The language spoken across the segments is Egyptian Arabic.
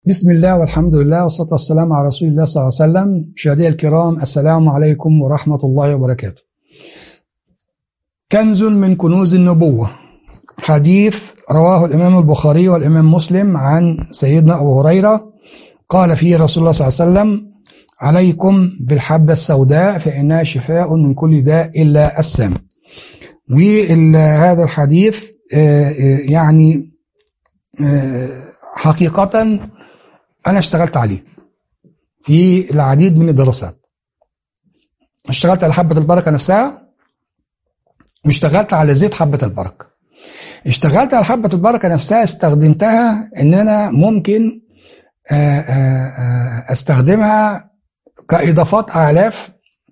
بسم الله والحمد لله والصلاة والسلام على رسول الله صلى الله عليه وسلم مشاهدي الكرام السلام عليكم ورحمة الله وبركاته كنز من كنوز النبوة حديث رواه الإمام البخاري والإمام مسلم عن سيدنا أبو هريرة قال فيه رسول الله صلى الله عليه وسلم عليكم بالحبة السوداء فإنها شفاء من كل داء إلا السام وهذا الحديث يعني حقيقة أنا اشتغلت عليه في العديد من الدراسات اشتغلت على حبة البركة نفسها واشتغلت على زيت حبة البركة اشتغلت على حبة البركة نفسها استخدمتها ان انا ممكن استخدمها كإضافات أعلاف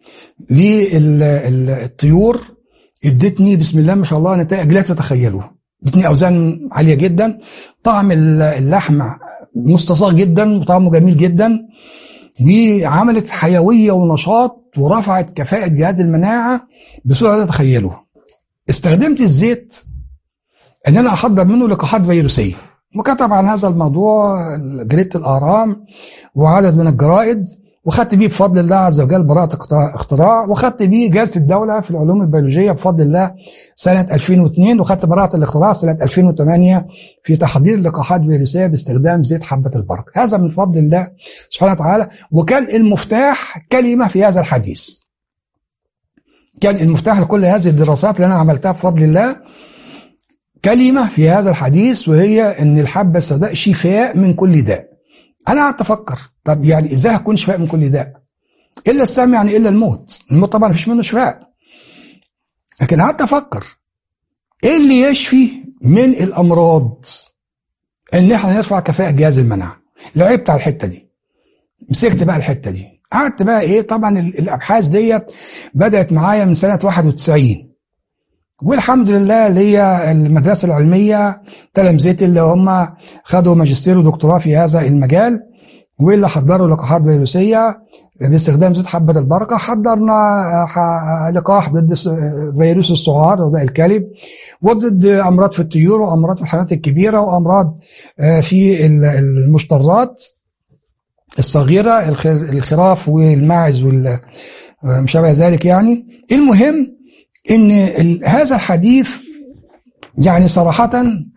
للطيور ادتني بسم الله ما شاء الله نتائج لا تتخيلوها ادتني أوزان عالية جدا طعم اللحم مستصاغ جدا وطعمه جميل جدا وعملت حيوية ونشاط ورفعت كفاءة جهاز المناعة بسرعة لا تتخيلوها استخدمت الزيت ان انا احضر منه لقاحات فيروسيه وكتب عن هذا الموضوع جريده الاهرام وعدد من الجرائد وخدت بيه بفضل الله عز وجل براءة اختراع وخدت بيه جائزة الدولة في العلوم البيولوجية بفضل الله سنة 2002 وخدت براءة الاختراع سنة 2008 في تحضير لقاحات فيروسية باستخدام زيت حبة البركة هذا من فضل الله سبحانه وتعالى وكان المفتاح كلمة في هذا الحديث كان المفتاح لكل هذه الدراسات اللي أنا عملتها بفضل الله كلمة في هذا الحديث وهي أن الحبة السوداء شفاء من كل داء أنا قعدت أفكر طب يعني إزاي هكون شفاء من كل داء إلا السام يعني إلا الموت الموت طبعا مفيش منه شفاء لكن قعدت أفكر إيه اللي يشفي من الأمراض إن إحنا نرفع كفاءة جهاز المناعة لعبت على الحتة دي مسكت بقى الحتة دي قعدت بقى إيه طبعا الأبحاث ديت بدأت معايا من سنة 91 والحمد لله ليا المدرسة العلمية تلامذتي اللي هم خدوا ماجستير ودكتوراه في هذا المجال واللي حضروا لقاحات فيروسية باستخدام زيت حبة البركة حضرنا لقاح ضد فيروس السعار وده الكلب وضد أمراض في الطيور وأمراض في الحيوانات الكبيرة وأمراض في المشترات الصغيرة الخراف والماعز وما شابه ذلك يعني المهم ان هذا الحديث يعني صراحة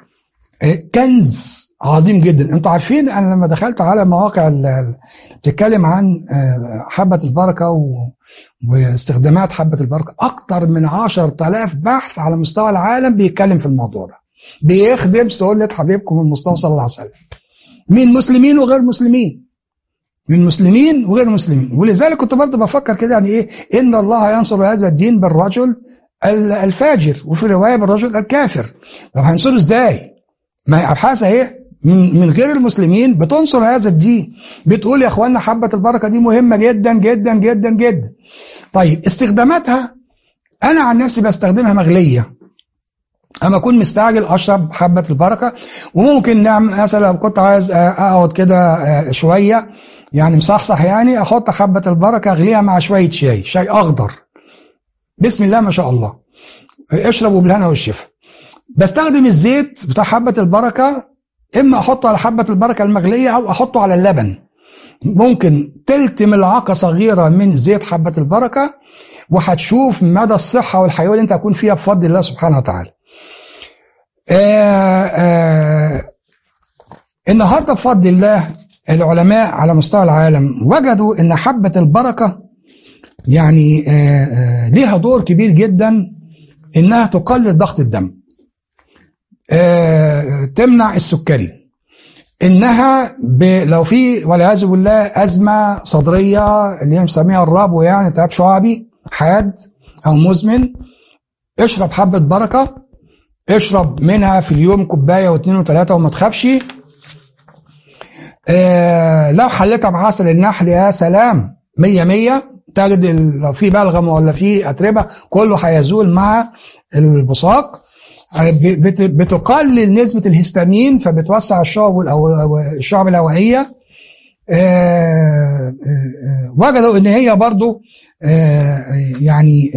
كنز عظيم جدا انتوا عارفين انا لما دخلت على مواقع بتتكلم عن حبة البركة واستخدامات حبة البركة اكتر من 10000 بحث على مستوى العالم بيتكلم في الموضوع ده بيخدم سهولة حبيبكم المصطفى صلى الله عليه وسلم من مسلمين وغير مسلمين من مسلمين وغير مسلمين ولذلك كنت برضه بفكر كده يعني ايه ان الله ينصر هذا الدين بالرجل الفاجر وفي روايه بالرجل الكافر طب هينصره ازاي ما هي ابحاث اهي من, من غير المسلمين بتنصر هذا الدين بتقول يا اخوانا حبه البركه دي مهمه جدا جدا جدا جدا طيب استخداماتها انا عن نفسي بستخدمها مغليه اما اكون مستعجل اشرب حبه البركه وممكن نعمل مثلا لو كنت عايز اقعد كده شويه يعني مصحصح يعني احط حبه البركه اغليها مع شويه شاي شاي اخضر بسم الله ما شاء الله اشربوا بالهنا والشفا بستخدم الزيت بتاع حبه البركه اما احطه على حبه البركه المغليه او احطه على اللبن ممكن تلت ملعقه صغيره من زيت حبه البركه وهتشوف مدى الصحه والحيويه اللي انت هتكون فيها بفضل الله سبحانه وتعالى آآ آآ النهارده بفضل الله العلماء على مستوى العالم وجدوا ان حبة البركة يعني آآ ليها دور كبير جدا انها تقلل ضغط الدم تمنع السكري انها لو في والعياذ بالله ازمه صدريه اللي هي بنسميها الربو يعني التهاب شعبي حاد او مزمن اشرب حبه بركه اشرب منها في اليوم كوبايه واثنين وثلاثه وما تخافش آه لو حليتها بعسل النحل يا سلام مية مية تجد لو في بلغم ولا في أتربة كله هيزول مع البصاق بتقلل نسبة الهستامين فبتوسع الشعب الشعب الهوائية آه آه وجدوا ان هي برضو يعني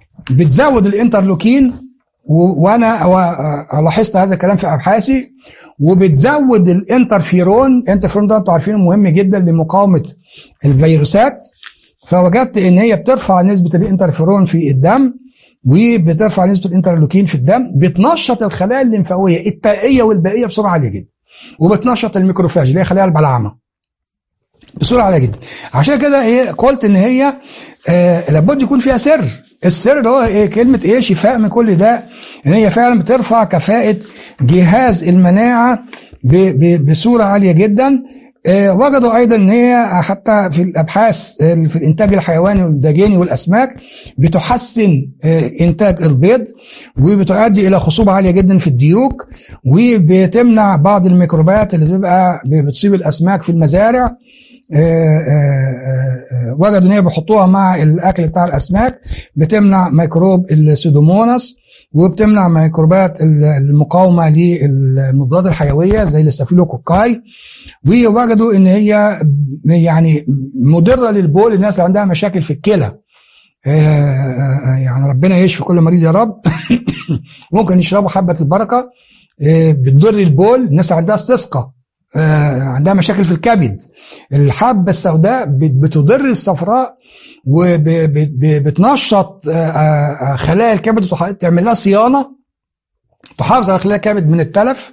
بتزود الانترلوكين وانا لاحظت هذا الكلام في ابحاثي وبتزود الانترفيرون الانترفيرون ده انتوا عارفينه مهم جدا لمقاومه الفيروسات فوجدت ان هي بترفع نسبه الانترفيرون في الدم وبترفع نسبه الانترلوكين في الدم بتنشط الخلايا الليمفاويه التائيه والبائيه بسرعه عاليه جدا وبتنشط الميكروفاج اللي هي خلايا البلعمه بسرعه عاليه جدا عشان كده ايه قلت ان هي آه لابد يكون فيها سر السر اللي هو ايه كلمه ايه شفاء من كل ده ان هي فعلا بترفع كفاءه جهاز المناعه بصوره عاليه جدا آه وجدوا ايضا ان هي حتى في الابحاث في الانتاج الحيواني والدجاني والاسماك بتحسن آه انتاج البيض وبتؤدي الى خصوبه عاليه جدا في الديوك وبتمنع بعض الميكروبات اللي بتبقى بتصيب الاسماك في المزارع وجدوا ان هي بيحطوها مع الاكل بتاع الاسماك بتمنع ميكروب السودوموناس وبتمنع ميكروبات المقاومه للمضادات الحيويه زي الاستافيلوكوكاي ووجدوا ان هي يعني مضره للبول الناس اللي عندها مشاكل في الكلى يعني ربنا يشفي كل مريض يا رب ممكن يشربوا حبه البركه بتضر البول الناس اللي عندها استسقاء عندها مشاكل في الكبد الحبة السوداء بتضر الصفراء وبتنشط خلايا الكبد تعمل لها صيانة تحافظ على خلايا الكبد من التلف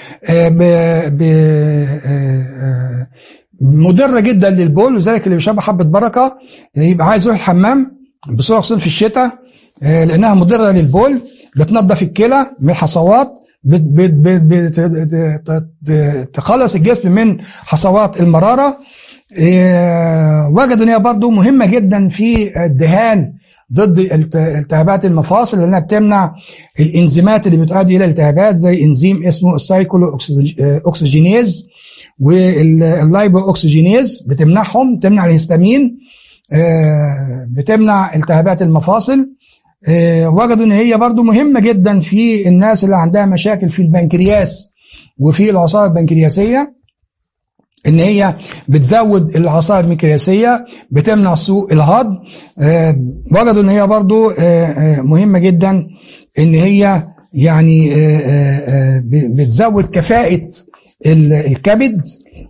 مضرة جدا للبول لذلك اللي بيشرب حبة بركة يبقى عايز يروح الحمام بسرعة خصوصا في الشتاء لأنها مضرة للبول بتنظف الكلى من الحصوات بت بت بت بت تخلص الجسم من حصوات المرارة وجدوا ان هي برضه مهمة جدا في الدهان ضد التهابات المفاصل لانها بتمنع الانزيمات اللي بتؤدي الى الالتهابات زي انزيم اسمه السايكلو اوكسجينيز واللايبو اوكسجينيز بتمنعهم تمنع الهستامين بتمنع التهابات المفاصل وجدوا ان هي برضو مهمة جدا في الناس اللي عندها مشاكل في البنكرياس وفي العصارة البنكرياسية ان هي بتزود العصارة البنكرياسية بتمنع سوء الهضم وجدوا ان هي برضو مهمة جدا ان هي يعني بتزود كفاءة الكبد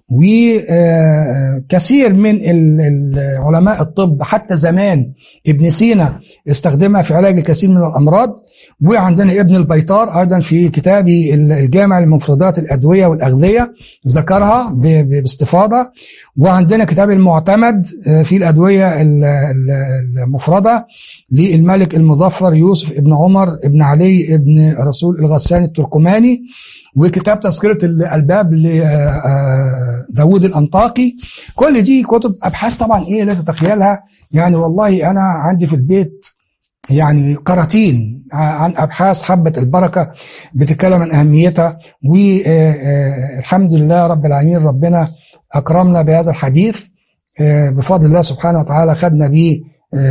وكثير من علماء الطب حتى زمان ابن سينا استخدمها في علاج الكثير من الأمراض وعندنا ابن البيطار أيضا في كتابي الجامع لمفردات الأدوية والأغذية ذكرها باستفاضة وعندنا كتاب المعتمد في الأدوية المفردة للملك المظفر يوسف ابن عمر ابن علي ابن رسول الغساني التركماني وكتاب تذكرة الألباب لداود الأنطاكي كل دي كتب أبحاث طبعا إيه لا تتخيلها يعني والله أنا عندي في البيت يعني كراتين عن أبحاث حبة البركة بتتكلم عن أهميتها والحمد لله رب العالمين ربنا أكرمنا بهذا الحديث بفضل الله سبحانه وتعالى خدنا بيه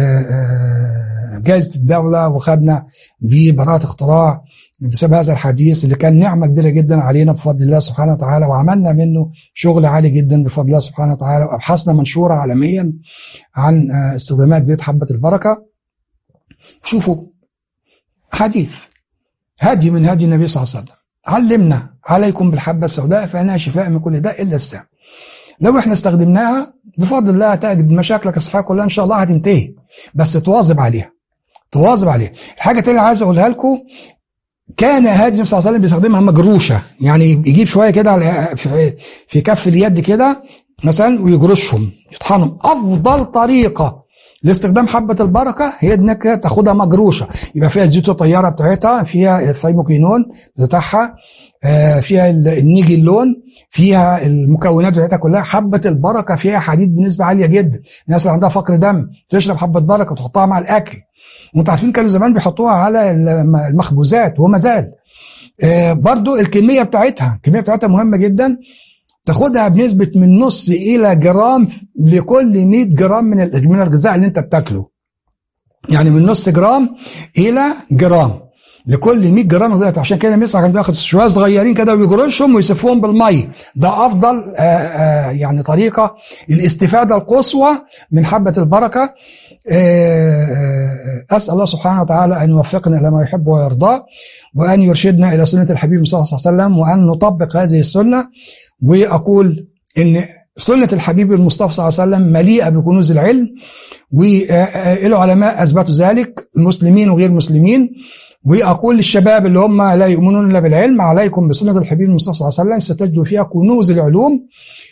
جائزة الدولة وخدنا بيه براءة اختراع بسبب هذا الحديث اللي كان نعمة كبيرة جدا علينا بفضل الله سبحانه وتعالى وعملنا منه شغل عالي جدا بفضل الله سبحانه وتعالى وأبحاثنا منشورة عالميا عن استخدامات زيت حبة البركة شوفوا حديث هدي من هدي النبي صلى الله عليه وسلم علمنا عليكم بالحبة السوداء فإنها شفاء من كل داء إلا السام لو احنا استخدمناها بفضل الله تجد مشاكلك الصحية كلها إن شاء الله هتنتهي بس تواظب عليها تواظب عليها الحاجة الثانيه عايز أقولها لكم كان هادي النبي صلى الله عليه وسلم بيستخدمها مجروشه يعني يجيب شويه كده على في, في كف اليد كده مثلا ويجرشهم يطحنهم افضل طريقه لاستخدام حبة البركة هي انك تاخدها مجروشة يبقى فيها زيوت الطيارة بتاعتها فيها الثيموكينون بتاعها فيها النيجي اللون فيها المكونات بتاعتها كلها حبة البركة فيها حديد بنسبة عالية جدا الناس اللي عندها فقر دم تشرب حبة بركة وتحطها مع الأكل وانتوا عارفين كانوا زمان بيحطوها على المخبوزات وما زال برضو الكمية بتاعتها الكمية بتاعتها مهمة جدا تاخدها بنسبة من نص إلى جرام لكل 100 جرام من من الغذاء اللي أنت بتاكله. يعني من نص جرام إلى جرام لكل 100 جرام غذاء عشان كده مصر كان بياخد شوية صغيرين كده ويجرشهم ويسفوهم بالمية ده أفضل آآ آآ يعني طريقة الاستفادة القصوى من حبة البركة أسأل الله سبحانه وتعالى أن يوفقنا لما يحب ويرضى وأن يرشدنا إلى سنة الحبيب صلى الله عليه وسلم وأن نطبق هذه السنة وأقول إن سنة الحبيب المصطفى صلى الله عليه وسلم مليئة بكنوز العلم والعلماء أثبتوا ذلك مسلمين وغير مسلمين وأقول للشباب اللي هم لا يؤمنون إلا بالعلم عليكم بسنة الحبيب المصطفى صلى الله عليه وسلم ستجدوا فيها كنوز العلوم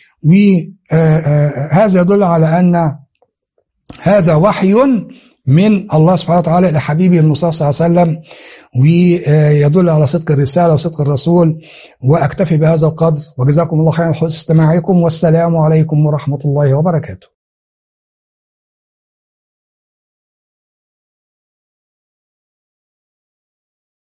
وهذا يدل على أن هذا وحي من الله سبحانه وتعالى إلى حبيبه المصطفى صلى الله عليه وسلم ويدل على صدق الرسالة وصدق الرسول وأكتفي بهذا القدر وجزاكم الله خيرا حسن استماعكم والسلام عليكم ورحمة الله وبركاته